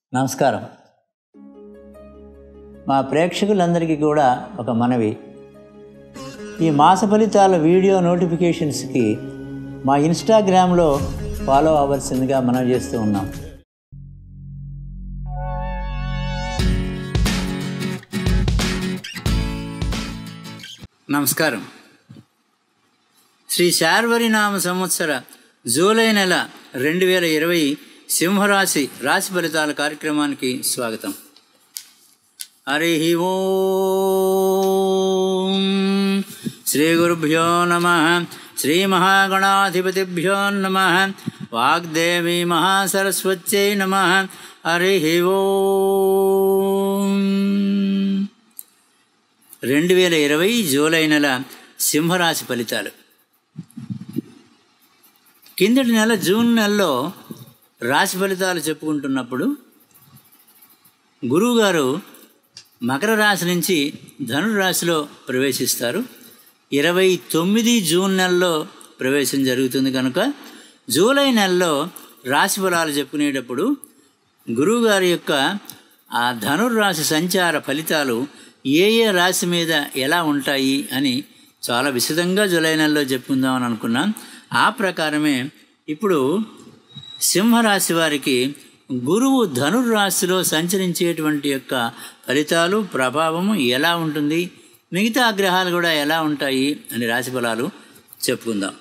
నమస్కారం మా ప్రేక్షకులందరికీ కూడా ఒక మనవి ఈ మాస ఫలితాల వీడియో నోటిఫికేషన్స్కి మా ఇన్స్టాగ్రామ్లో ఫాలో అవ్వాల్సిందిగా మనం చేస్తూ ఉన్నాం నమస్కారం శ్రీ శార్వరి నామ సంవత్సర జూలై నెల రెండు వేల ఇరవై సింహరాశి రాశి ఫలితాల కార్యక్రమానికి స్వాగతం హరి ఓం శ్రీ గురుభ్యో నమ శ్రీ మహాగణాధిపతిభ్యో నమ వాగ్దేవి మహాసరస్వత్యై నమ హరి ఓం రెండు వేల ఇరవై జూలై నెల సింహరాశి ఫలితాలు కిందటి నెల జూన్ నెలలో రాశి ఫలితాలు చెప్పుకుంటున్నప్పుడు గురువుగారు మకర రాశి నుంచి ధనురాశిలో ప్రవేశిస్తారు ఇరవై తొమ్మిది జూన్ నెలలో ప్రవేశం జరుగుతుంది కనుక జూలై నెలలో రాశి ఫలాలు చెప్పుకునేటప్పుడు గురువుగారి యొక్క ఆ ధనుర్రాశి సంచార ఫలితాలు ఏ ఏ రాశి మీద ఎలా ఉంటాయి అని చాలా విశదంగా జూలై నెలలో చెప్పుకుందామని అనుకున్నాం ఆ ప్రకారమే ఇప్పుడు సింహరాశి వారికి గురువు ధనుర్రాశిలో సంచరించేటువంటి యొక్క ఫలితాలు ప్రభావము ఎలా ఉంటుంది మిగతా గ్రహాలు కూడా ఎలా ఉంటాయి అని రాశి ఫలాలు చెప్పుకుందాం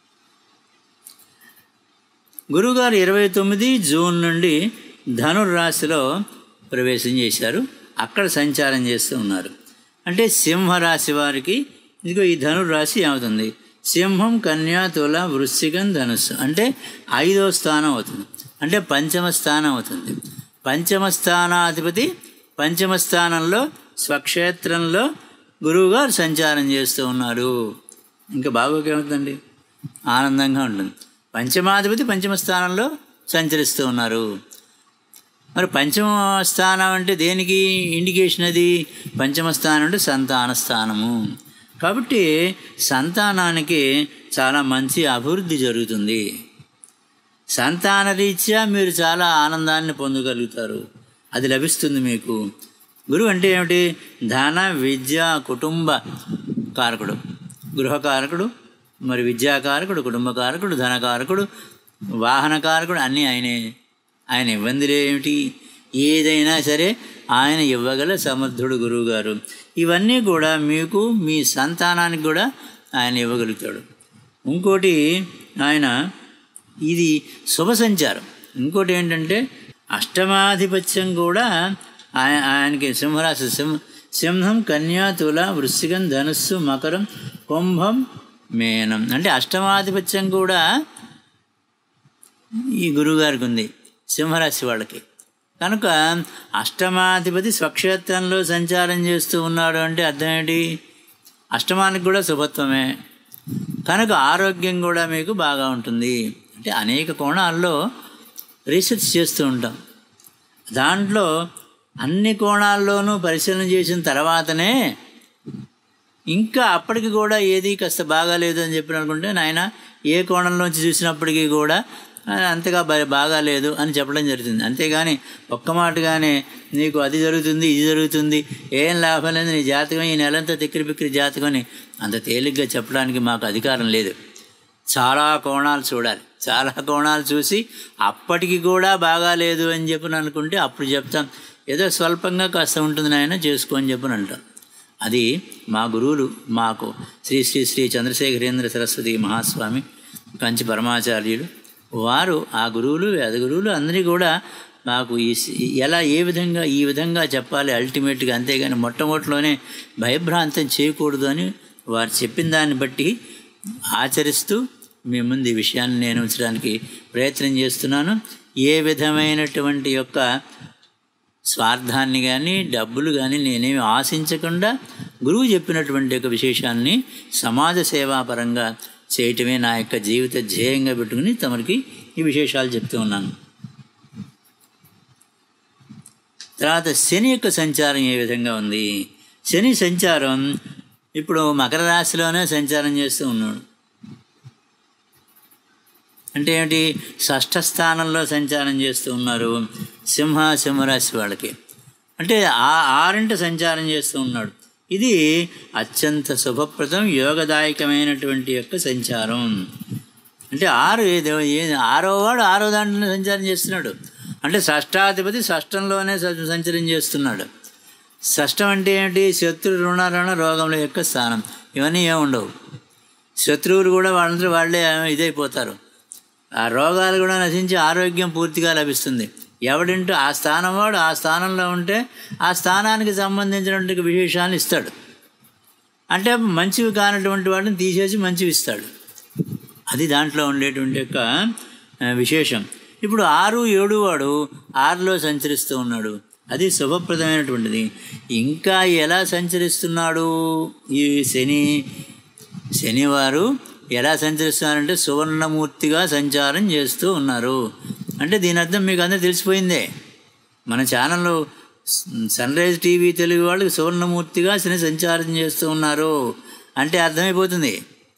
గురువుగారు ఇరవై తొమ్మిది జూన్ నుండి ధనుర్రాశిలో ప్రవేశం చేశారు అక్కడ సంచారం చేస్తూ ఉన్నారు అంటే సింహరాశి వారికి ఇదిగో ఈ ధనుర్రాశి ఏమవుతుంది సింహం కన్యా తుల వృశ్చికం ధనుస్సు అంటే ఐదో స్థానం అవుతుంది అంటే పంచమ స్థానం అవుతుంది పంచమ స్థానాధిపతి పంచమ స్థానంలో స్వక్షేత్రంలో గురువుగారు సంచారం చేస్తూ ఉన్నారు ఇంకా బాగోకేమవుతుందండి ఆనందంగా ఉంటుంది పంచమాధిపతి పంచమ స్థానంలో సంచరిస్తూ ఉన్నారు మరి పంచమ స్థానం అంటే దేనికి ఇండికేషన్ అది పంచమ స్థానం అంటే సంతాన స్థానము కాబట్టి సంతానానికి చాలా మంచి అభివృద్ధి జరుగుతుంది సంతాన రీత్యా మీరు చాలా ఆనందాన్ని పొందగలుగుతారు అది లభిస్తుంది మీకు గురువు అంటే ఏమిటి ధన విద్య కుటుంబ కారకుడు గృహకారకుడు మరి విద్యాకారకుడు కుటుంబకారకుడు ధనకారకుడు వాహనకారకుడు అన్నీ ఆయనే ఆయన ఇబ్బందులు ఏమిటి ఏదైనా సరే ఆయన ఇవ్వగల సమర్థుడు గురువుగారు ఇవన్నీ కూడా మీకు మీ సంతానానికి కూడా ఆయన ఇవ్వగలుగుతాడు ఇంకోటి ఆయన ఇది శుభ సంచారం ఇంకోటి ఏంటంటే అష్టమాధిపత్యం కూడా ఆయన ఆయనకి సింహరాశి సింహ సింహం కన్యా తుల వృశ్చికం ధనుస్సు మకరం కుంభం మేనం అంటే అష్టమాధిపత్యం కూడా ఈ గురువుగారికి ఉంది సింహరాశి వాళ్ళకి కనుక అష్టమాధిపతి స్వక్షేత్రంలో సంచారం చేస్తూ ఉన్నాడు అంటే అర్థం ఏంటి అష్టమానికి కూడా శుభత్వమే కనుక ఆరోగ్యం కూడా మీకు బాగా ఉంటుంది అంటే అనేక కోణాల్లో రీసెర్చ్ చేస్తూ ఉంటాం దాంట్లో అన్ని కోణాల్లోనూ పరిశీలన చేసిన తర్వాతనే ఇంకా అప్పటికి కూడా ఏది కాస్త బాగాలేదు అని చెప్పి అనుకుంటే నాయన ఏ కోణంలోంచి చూసినప్పటికీ కూడా అంతగా బాగాలేదు అని చెప్పడం జరుగుతుంది అంతేగాని ఒక్క మాటగానే నీకు అది జరుగుతుంది ఇది జరుగుతుంది ఏం లాభం లేదు నీ జాతకం ఈ నెలంతా తిక్కిరి బిక్కిరి జాతకం అని అంత తేలిగ్గా చెప్పడానికి మాకు అధికారం లేదు చాలా కోణాలు చూడాలి చాలా కోణాలు చూసి అప్పటికి కూడా బాగాలేదు అని చెప్పి అనుకుంటే అప్పుడు చెప్తాం ఏదో స్వల్పంగా కాస్త ఉంటుంది నాయన చేసుకో అని చెప్పని అంటాం అది మా గురువులు మాకు శ్రీ శ్రీ శ్రీ చంద్రశేఖరేంద్ర సరస్వతి మహాస్వామి కంచి పరమాచార్యులు వారు ఆ గురువులు వేద గురువులు అందరి కూడా మాకు ఈ ఎలా ఏ విధంగా ఈ విధంగా చెప్పాలి అల్టిమేట్గా అంతేగాని మొట్టమొదటిలోనే భయభ్రాంతం చేయకూడదు అని వారు చెప్పిన దాన్ని బట్టి ఆచరిస్తూ మీ ముందు ఈ విషయాన్ని నేను ఉంచడానికి ప్రయత్నం చేస్తున్నాను ఏ విధమైనటువంటి యొక్క స్వార్థాన్ని కానీ డబ్బులు కానీ నేనేమి ఆశించకుండా గురువు చెప్పినటువంటి యొక్క విశేషాన్ని సమాజ సేవాపరంగా చేయటమే నా యొక్క జీవిత ధ్యేయంగా పెట్టుకుని తమరికి ఈ విశేషాలు చెప్తూ ఉన్నాను తర్వాత శని యొక్క సంచారం ఏ విధంగా ఉంది శని సంచారం ఇప్పుడు మకర రాశిలోనే సంచారం చేస్తూ ఉన్నాడు అంటే ఏమిటి షష్ఠ స్థానంలో సంచారం చేస్తూ ఉన్నారు సింహ సింహరాశి వాళ్ళకి అంటే ఆ ఆరింట సంచారం చేస్తూ ఉన్నాడు ఇది అత్యంత శుభప్రదం యోగదాయకమైనటువంటి యొక్క సంచారం అంటే ఆరు ఏదో ఏ ఆరో వాడు ఆరో దాంట్లో సంచారం చేస్తున్నాడు అంటే షష్టాధిపతి షష్టంలోనే స- సంచరం చేస్తున్నాడు షష్టం అంటే ఏంటి శత్రు రుణారణ రోగముల యొక్క స్థానం ఇవన్నీ ఏమి ఉండవు శత్రువులు కూడా వాళ్ళందరూ వాళ్ళే ఇదైపోతారు ఆ రోగాలు కూడా నశించి ఆరోగ్యం పూర్తిగా లభిస్తుంది ఎవడింటూ ఆ స్థానం వాడు ఆ స్థానంలో ఉంటే ఆ స్థానానికి సంబంధించినటువంటి విశేషాలు ఇస్తాడు అంటే మంచివి కానటువంటి వాటిని తీసేసి మంచివి ఇస్తాడు అది దాంట్లో ఉండేటువంటి యొక్క ఆ, విశేషం ఇప్పుడు ఆరు ఏడు వాడు ఆరులో సంచరిస్తూ ఉన్నాడు అది శుభప్రదమైనటువంటిది ఇంకా ఎలా సంచరిస్తున్నాడు ఈ శని శనివారు ఎలా సంచరిస్తున్నారంటే సువర్ణమూర్తిగా సంచారం చేస్తూ ఉన్నారు అంటే దీని అర్థం మీకు అందరూ తెలిసిపోయిందే మన ఛానల్లో సన్ రైజ్ టీవీ తెలుగు వాళ్ళకి సువర్ణమూర్తిగా శని సంచారం చేస్తూ ఉన్నారు అంటే అర్థమైపోతుంది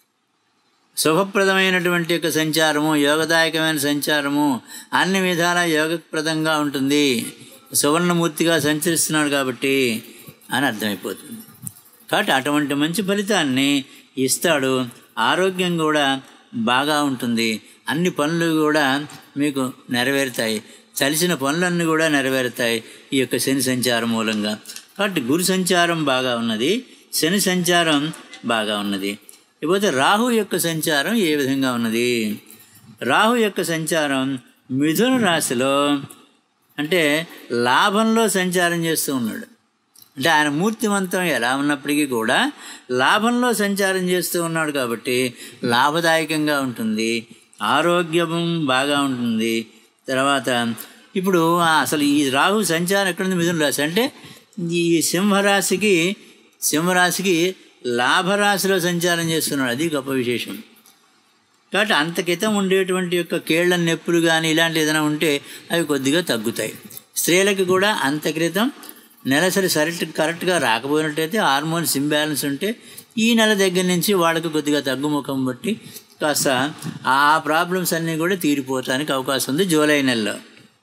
శుభప్రదమైనటువంటి యొక్క సంచారము యోగదాయకమైన సంచారము అన్ని విధాల యోగప్రదంగా ఉంటుంది సువర్ణమూర్తిగా సంచరిస్తున్నాడు కాబట్టి అని అర్థమైపోతుంది కాబట్టి అటువంటి మంచి ఫలితాన్ని ఇస్తాడు ఆరోగ్యం కూడా బాగా ఉంటుంది అన్ని పనులు కూడా మీకు నెరవేరుతాయి చలిసిన పనులన్నీ కూడా నెరవేరుతాయి ఈ యొక్క శని సంచారం మూలంగా కాబట్టి గురు సంచారం బాగా ఉన్నది శని సంచారం బాగా ఉన్నది ఇకపోతే రాహు యొక్క సంచారం ఏ విధంగా ఉన్నది రాహు యొక్క సంచారం మిథున రాశిలో అంటే లాభంలో సంచారం చేస్తూ ఉన్నాడు అంటే ఆయన మూర్తిమంతం ఎలా ఉన్నప్పటికీ కూడా లాభంలో సంచారం చేస్తూ ఉన్నాడు కాబట్టి లాభదాయకంగా ఉంటుంది ఆరోగ్యం బాగా ఉంటుంది తర్వాత ఇప్పుడు ఆ అసలు ఈ రాహు సంచారం ఎక్కడుంది మిథున రాశి అంటే ఈ సింహరాశికి సింహరాశికి లాభరాశిలో సంచారం చేస్తున్నాడు అది గొప్ప విశేషం కాబట్టి అంత క్రితం ఉండేటువంటి యొక్క కేళ్ల నొప్పులు కానీ ఇలాంటి ఏదైనా ఉంటే అవి కొద్దిగా తగ్గుతాయి స్త్రీలకి కూడా అంత క్రితం నెలసరి సరెక్ట్ కరెక్ట్గా రాకపోయినట్టయితే హార్మోన్స్ ఇంబ్యాలెన్స్ ఉంటే ఈ నెల దగ్గర నుంచి వాళ్ళకి కొద్దిగా తగ్గుముఖం బట్టి కాస్త ఆ ప్రాబ్లమ్స్ అన్నీ కూడా తీరిపోవటానికి అవకాశం ఉంది జూలై నెలలో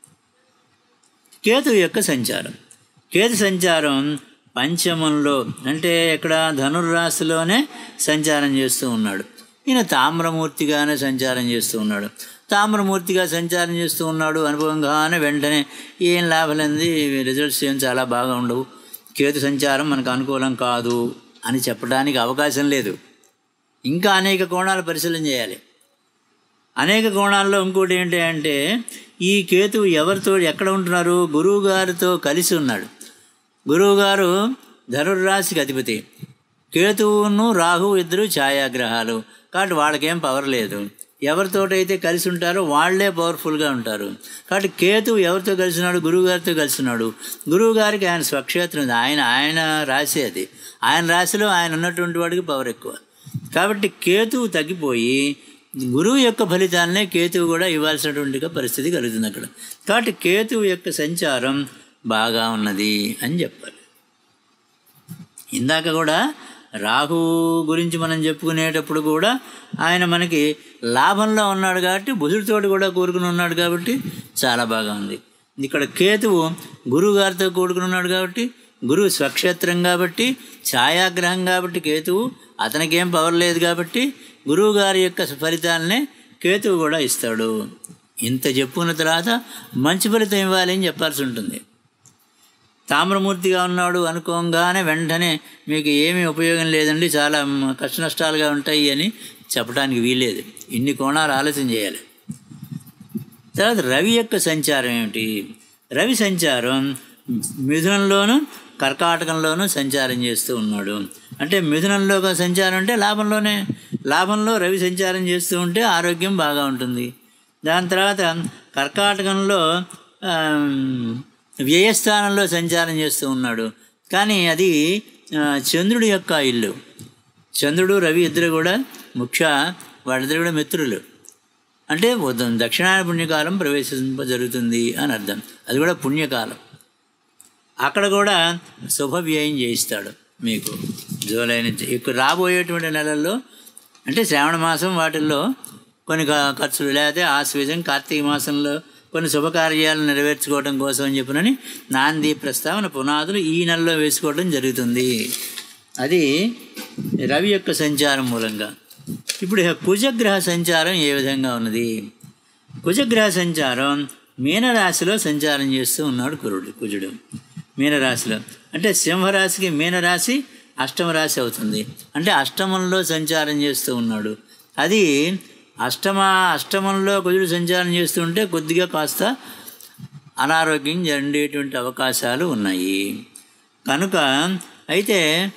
కేతు యొక్క సంచారం కేతు సంచారం పంచమంలో అంటే ఇక్కడ ధనుర్రాశిలోనే సంచారం చేస్తూ ఉన్నాడు ఈయన తామ్రమూర్తిగానే సంచారం చేస్తూ ఉన్నాడు తామ్రమూర్తిగా సంచారం చేస్తూ ఉన్నాడు అనుభవంగానే వెంటనే ఏం లాభలేంది రిజల్ట్స్ ఏం చాలా బాగా ఉండవు కేతు సంచారం మనకు అనుకూలం కాదు అని చెప్పడానికి అవకాశం లేదు ఇంకా అనేక కోణాలు పరిశీలన చేయాలి అనేక కోణాల్లో ఇంకోటి ఏంటి అంటే ఈ కేతువు ఎవరితో ఎక్కడ ఉంటున్నారు గురువు గారితో కలిసి ఉన్నాడు గురువుగారు ధనుర్రాశికి అధిపతి కేతువును రాహువు ఇద్దరు ఛాయాగ్రహాలు కాబట్టి వాళ్ళకేం పవర్ లేదు ఎవరితోటైతే కలిసి ఉంటారో వాళ్ళే పవర్ఫుల్గా ఉంటారు కాబట్టి కేతువు ఎవరితో కలిసి ఉన్నాడు గురువు గారితో కలిసి ఉన్నాడు గురువు గారికి ఆయన స్వక్షేత్రం ఉంది ఆయన ఆయన రాశి అది ఆయన రాశిలో ఆయన ఉన్నటువంటి వాడికి పవర్ ఎక్కువ కాబట్టి కేతువు తగ్గిపోయి గురువు యొక్క ఫలితాలనే కేతువు కూడా ఇవ్వాల్సినటువంటి పరిస్థితి కలుగుతుంది అక్కడ కాబట్టి కేతువు యొక్క సంచారం బాగా ఉన్నది అని చెప్పాలి ఇందాక కూడా రాహు గురించి మనం చెప్పుకునేటప్పుడు కూడా ఆయన మనకి లాభంలో ఉన్నాడు కాబట్టి బుధుడితోటి కూడా కూరుకుని ఉన్నాడు కాబట్టి చాలా బాగా ఉంది ఇక్కడ కేతువు గురువు గారితో కూడుకుని ఉన్నాడు కాబట్టి గురువు స్వక్షేత్రం కాబట్టి ఛాయాగ్రహం కాబట్టి కేతువు అతనికి ఏం పవర్ లేదు కాబట్టి గురువు గారి యొక్క ఫలితాలనే కేతువు కూడా ఇస్తాడు ఇంత చెప్పుకున్న తర్వాత మంచి ఫలితం ఇవ్వాలి అని చెప్పాల్సి ఉంటుంది తామ్రమూర్తిగా ఉన్నాడు అనుకోగానే వెంటనే మీకు ఏమీ ఉపయోగం లేదండి చాలా కష్ట నష్టాలుగా ఉంటాయి అని చెప్పడానికి వీలేదు ఇన్ని కోణాలు ఆలోచన చేయాలి తర్వాత రవి యొక్క సంచారం ఏమిటి రవి సంచారం మిథునంలోను కర్కాటకంలోనూ సంచారం చేస్తూ ఉన్నాడు అంటే మిథునంలో ఒక సంచారం అంటే లాభంలోనే లాభంలో రవి సంచారం చేస్తూ ఉంటే ఆరోగ్యం బాగా ఉంటుంది దాని తర్వాత కర్కాటకంలో ఆ, వ్యయస్థానంలో సంచారం చేస్తూ ఉన్నాడు కానీ అది ఆ, చంద్రుడి యొక్క ఇల్లు చంద్రుడు రవి ఇద్దరు కూడా ముఖ్య వాళ్ళిద్దరు కూడా మిత్రులు అంటే ఉదయం దక్షిణాయన పుణ్యకాలం ప్రవేశింప జరుగుతుంది అని అర్థం అది కూడా పుణ్యకాలం అక్కడ కూడా శుభ వ్యయం చేయిస్తాడు మీకు జూలై నుంచి ఇక్కడ రాబోయేటువంటి నెలల్లో అంటే శ్రావణ మాసం వాటిల్లో కొన్ని ఖ- ఖర్చులు లేకపోతే ఆశ్వేజం కార్తీక మాసంలో కొన్ని శుభకార్యాలు నెరవేర్చుకోవడం కోసం అని చెప్పినని నాంది ప్రస్తావన పునాదులు ఈ నెలలో వేసుకోవడం జరుగుతుంది అది రవి యొక్క సంచారం మూలంగా ఇప్పుడు ఇక కుజగ్రహ సంచారం ఏ విధంగా ఉన్నది కుజగ్రహ సంచారం మీనరాశిలో సంచారం చేస్తూ ఉన్నాడు కురుడు కుజుడు మీనరాశిలో అంటే సింహరాశికి మీనరాశి అష్టమ రాశి అవుతుంది అంటే అష్టమంలో సంచారం చేస్తూ ఉన్నాడు అది అష్టమ అష్టమంలో కుజుడు సంచారం చేస్తూ ఉంటే కొద్దిగా కాస్త అనారోగ్యం చెందేటువంటి అవకాశాలు ఉన్నాయి కనుక అయితే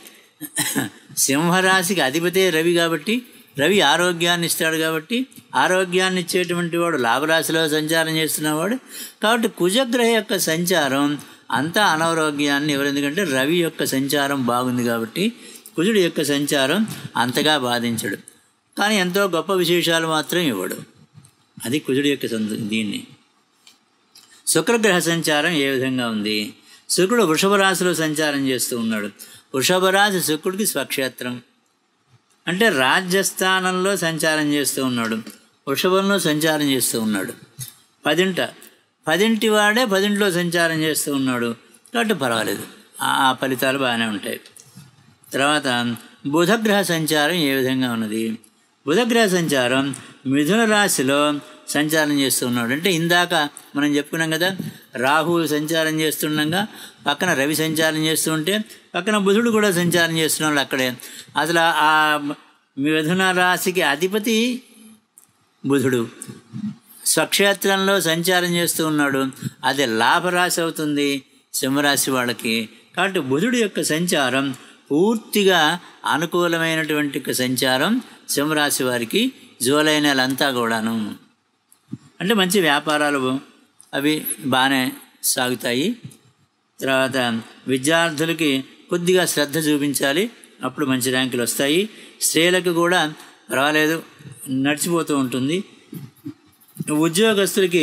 సింహరాశికి అధిపతే రవి కాబట్టి రవి ఆరోగ్యాన్ని ఇస్తాడు కాబట్టి ఆరోగ్యాన్ని ఇచ్చేటువంటి వాడు లాభరాశిలో సంచారం చేస్తున్నవాడు కాబట్టి కుజగ్రహ యొక్క సంచారం అంతా అనారోగ్యాన్ని ఎవరు ఎందుకంటే రవి యొక్క సంచారం బాగుంది కాబట్టి కుజుడు యొక్క సంచారం అంతగా బాధించడు కానీ ఎంతో గొప్ప విశేషాలు మాత్రం ఇవ్వడు అది కుజుడు యొక్క సంత దీన్ని శుక్రగ్రహ సంచారం ఏ విధంగా ఉంది శుక్రుడు వృషభ రాశిలో సంచారం చేస్తూ ఉన్నాడు వృషభ రాశి శుక్రుడికి స్వక్షేత్రం అంటే రాజ్యస్థానంలో సంచారం చేస్తూ ఉన్నాడు వృషభంలో సంచారం చేస్తూ ఉన్నాడు పదింట పదింటి వాడే పదింట్లో సంచారం చేస్తూ ఉన్నాడు కాబట్టి పర్వాలేదు ఆ ఆ ఫలితాలు బాగానే ఉంటాయి తర్వాత బుధగ్రహ సంచారం ఏ విధంగా ఉన్నది బుధగ్రహ సంచారం మిథున రాశిలో సంచారం చేస్తూ ఉన్నాడు అంటే ఇందాక మనం చెప్పుకున్నాం కదా రాహువు సంచారం చేస్తుండగా పక్కన రవి సంచారం చేస్తూ ఉంటే పక్కన బుధుడు కూడా సంచారం చేస్తున్నాడు అక్కడే అసలు ఆ మిథున రాశికి అధిపతి బుధుడు స్వక్షేత్రంలో సంచారం చేస్తూ ఉన్నాడు అది లాభరాశి అవుతుంది సింహరాశి వాళ్ళకి కాబట్టి బుధుడు యొక్క సంచారం పూర్తిగా అనుకూలమైనటువంటి ఒక సంచారం సింహరాశి వారికి జూలై నెల అంతా కూడాను అంటే మంచి వ్యాపారాలు అవి బాగానే సాగుతాయి తర్వాత విద్యార్థులకి కొద్దిగా శ్రద్ధ చూపించాలి అప్పుడు మంచి ర్యాంకులు వస్తాయి స్త్రీలకు కూడా పర్వాలేదు నడిచిపోతూ ఉంటుంది ఉద్యోగస్తులకి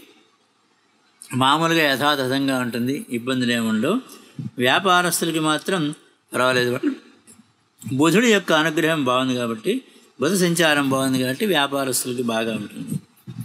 మామూలుగా యథాతథంగా ఉంటుంది ఇబ్బందులు ఏముండవు వ్యాపారస్తులకి మాత్రం పర్వాలేదు బుధుడి యొక్క అనుగ్రహం బాగుంది కాబట్టి బుధ సంచారం బాగుంది కాబట్టి వ్యాపారస్తులకి బాగా ఉంటుంది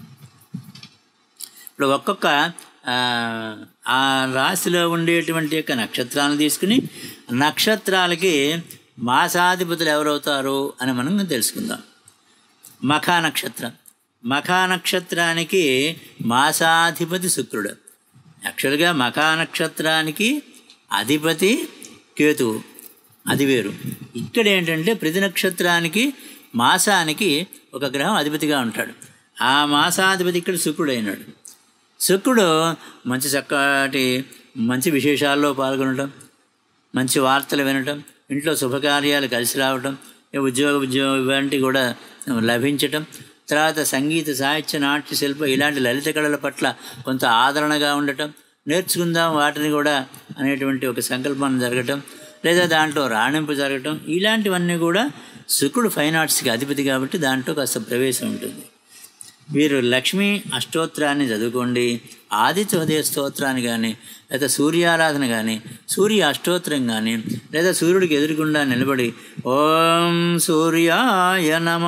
ఇప్పుడు ఒక్కొక్క ఆ, ఆ రాశిలో ఉండేటువంటి యొక్క నక్షత్రాలను తీసుకుని నక్షత్రాలకి మాసాధిపతులు ఎవరవుతారు అని మనం తెలుసుకుందాం మఖా నక్షత్రం మఖా నక్షత్రానికి మాసాధిపతి శుక్రుడు యాక్చువల్గా మఖా నక్షత్రానికి అధిపతి కేతువు అది వేరు ఇక్కడ ఏంటంటే ప్రతి నక్షత్రానికి మాసానికి ఒక గ్రహం అధిపతిగా ఉంటాడు ఆ మాసాధిపతి ఇక్కడ శుక్రుడు అయినాడు శుక్రుడు మంచి చక్కటి మంచి విశేషాల్లో పాల్గొనడం మంచి వార్తలు వినటం ఇంట్లో శుభకార్యాలు కలిసి రావటం ఈ ఉద్యోగ ఉద్యోగం ఇలాంటివి కూడా లభించటం తర్వాత సంగీత సాహిత్య నాట్య శిల్ప ఇలాంటి లలిత కళల పట్ల కొంత ఆదరణగా ఉండటం నేర్చుకుందాం వాటిని కూడా అనేటువంటి ఒక సంకల్పం జరగటం లేదా దాంట్లో రాణింపు జరగటం ఇలాంటివన్నీ కూడా శుక్రుడు ఫైన్ ఆర్ట్స్కి అధిపతి కాబట్టి దాంట్లో కాస్త ప్రవేశం ఉంటుంది వీరు లక్ష్మీ అష్టోత్తరాన్ని చదువుకోండి ఆదిత్య హృదయ స్తోత్రాన్ని కానీ లేదా సూర్యారాధన కానీ సూర్య అష్టోత్తరం కానీ లేదా సూర్యుడికి ఎదురుకుండా నిలబడి ఓం సూర్యాయ నమ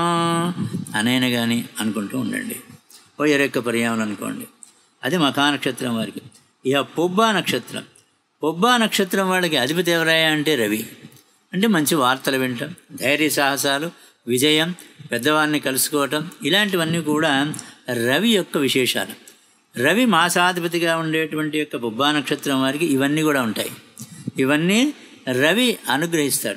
అనేన కానీ అనుకుంటూ ఉండండి ఓ ఎరెక్క పర్యావరణ అనుకోండి అది మఖా నక్షత్రం వారికి ఇక పొబ్బా నక్షత్రం పొబ్బా నక్షత్రం వాళ్ళకి అధిపతి ఎవరయ్యా అంటే రవి అంటే మంచి వార్తలు వినటం ధైర్య సాహసాలు విజయం పెద్దవారిని కలుసుకోవటం ఇలాంటివన్నీ కూడా రవి యొక్క విశేషాలు రవి మాసాధిపతిగా ఉండేటువంటి యొక్క బొబ్బా నక్షత్రం వారికి ఇవన్నీ కూడా ఉంటాయి ఇవన్నీ రవి అనుగ్రహిస్తాడు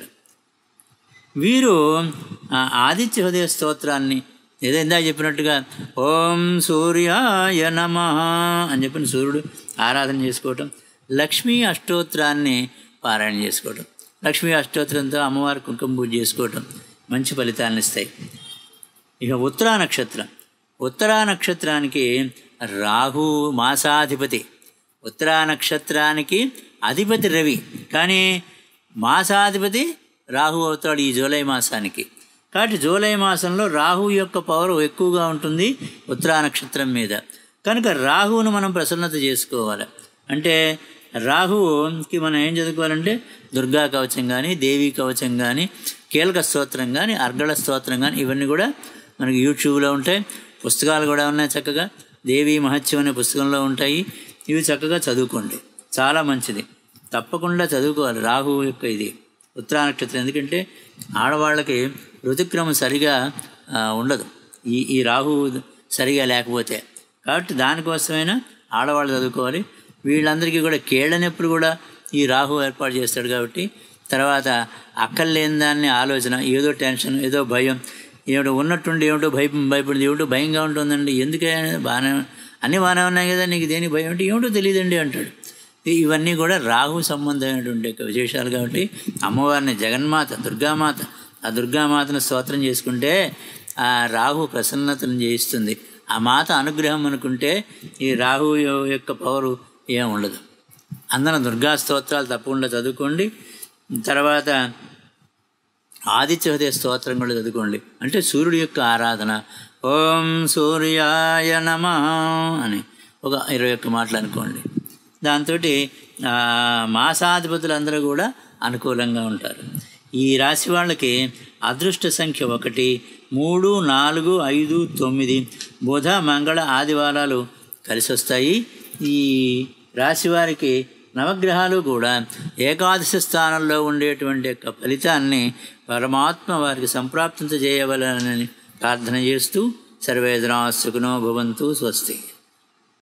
వీరు ఆ ఆదిత్య హృదయ స్తోత్రాన్ని ఏదో ఇందా చెప్పినట్టుగా ఓం సూర్యాయ నమ అని చెప్పిన సూర్యుడు ఆరాధన చేసుకోవటం లక్ష్మీ అష్టోత్తరాన్ని పారాయణ చేసుకోవటం లక్ష్మీ అష్టోత్తరంతో అమ్మవారి కుంకుమ పూజ చేసుకోవటం మంచి ఫలితాలను ఇస్తాయి ఇక ఉత్తరా నక్షత్రం ఉత్తరా నక్షత్రానికి రాహు మాసాధిపతి ఉత్తరా నక్షత్రానికి అధిపతి రవి కానీ మాసాధిపతి రాహు అవుతాడు ఈ జూలై మాసానికి కాబట్టి జూలై మాసంలో రాహు యొక్క పవర్ ఎక్కువగా ఉంటుంది ఉత్తరా నక్షత్రం మీద కనుక రాహువును మనం ప్రసన్నత చేసుకోవాలి అంటే రాహుకి మనం ఏం చదువుకోవాలంటే దుర్గా కవచం కానీ దేవీ కవచం కానీ కీలక స్తోత్రం కానీ అర్గళ స్తోత్రం కానీ ఇవన్నీ కూడా మనకి యూట్యూబ్లో ఉంటాయి పుస్తకాలు కూడా ఉన్నాయి చక్కగా దేవి మహత్యం అనే పుస్తకంలో ఉంటాయి ఇవి చక్కగా చదువుకోండి చాలా మంచిది తప్పకుండా చదువుకోవాలి రాహు యొక్క ఇది ఉత్తరా నక్షత్రం ఎందుకంటే ఆడవాళ్ళకి ఋతుక్రమం సరిగా ఆ, ఉండదు ఈ ఈ రాహు సరిగా లేకపోతే కాబట్టి దానికోసమైనా ఆడవాళ్ళు చదువుకోవాలి వీళ్ళందరికీ కూడా కేళ్ళ నొప్పులు కూడా ఈ రాహు ఏర్పాటు చేస్తాడు కాబట్టి తర్వాత అక్కర్లేని దాన్ని ఆలోచన ఏదో టెన్షన్ ఏదో భయం ఏమిటో ఉన్నట్టుండి ఏమిటో భయం భయపడింది ఏమిటో భయంగా ఉంటుందండి ఎందుకే బాగానే అన్నీ బాగానే ఉన్నాయి కదా నీకు దేని భయం అంటే ఏమిటో తెలియదండి అంటాడు ఇ- ఇవన్నీ కూడా రాహు సంబంధమైనటువంటి యొక్క విశేషాలు కాబట్టి అమ్మవారిని జగన్మాత దుర్గామాత ఆ దుర్గామాతను స్తోత్రం చేసుకుంటే ఆ రాహు ప్రసన్నతను చేయిస్తుంది ఆ మాత అనుగ్రహం అనుకుంటే ఈ రాహు యొ- యొక్క పవరు ఏం ఉండదు అందరం దుర్గా స్తోత్రాలు తప్పకుండా చదువుకోండి తర్వాత ఆదిత్య హృదయ స్తోత్రం కూడా చదువుకోండి అంటే సూర్యుడి యొక్క ఆరాధన ఓం సూర్యాయ నమ అని ఒక ఇరవై ఒక్క మాటలు అనుకోండి దాంతో మాసాధిపతులందరూ కూడా అనుకూలంగా ఉంటారు ఈ రాశి వాళ్ళకి అదృష్ట సంఖ్య ఒకటి మూడు నాలుగు ఐదు తొమ్మిది బుధ మంగళ ఆదివారాలు కలిసి వస్తాయి ఈ రాశి వారికి నవగ్రహాలు కూడా ఏకాదశ స్థానంలో ఉండేటువంటి యొక్క ఫలితాన్ని పరమాత్మ వారికి సంప్రాప్తించజేయవలనని ప్రార్థన చేస్తూ సర్వేదనా సుఖనో భవంతు స్వస్తి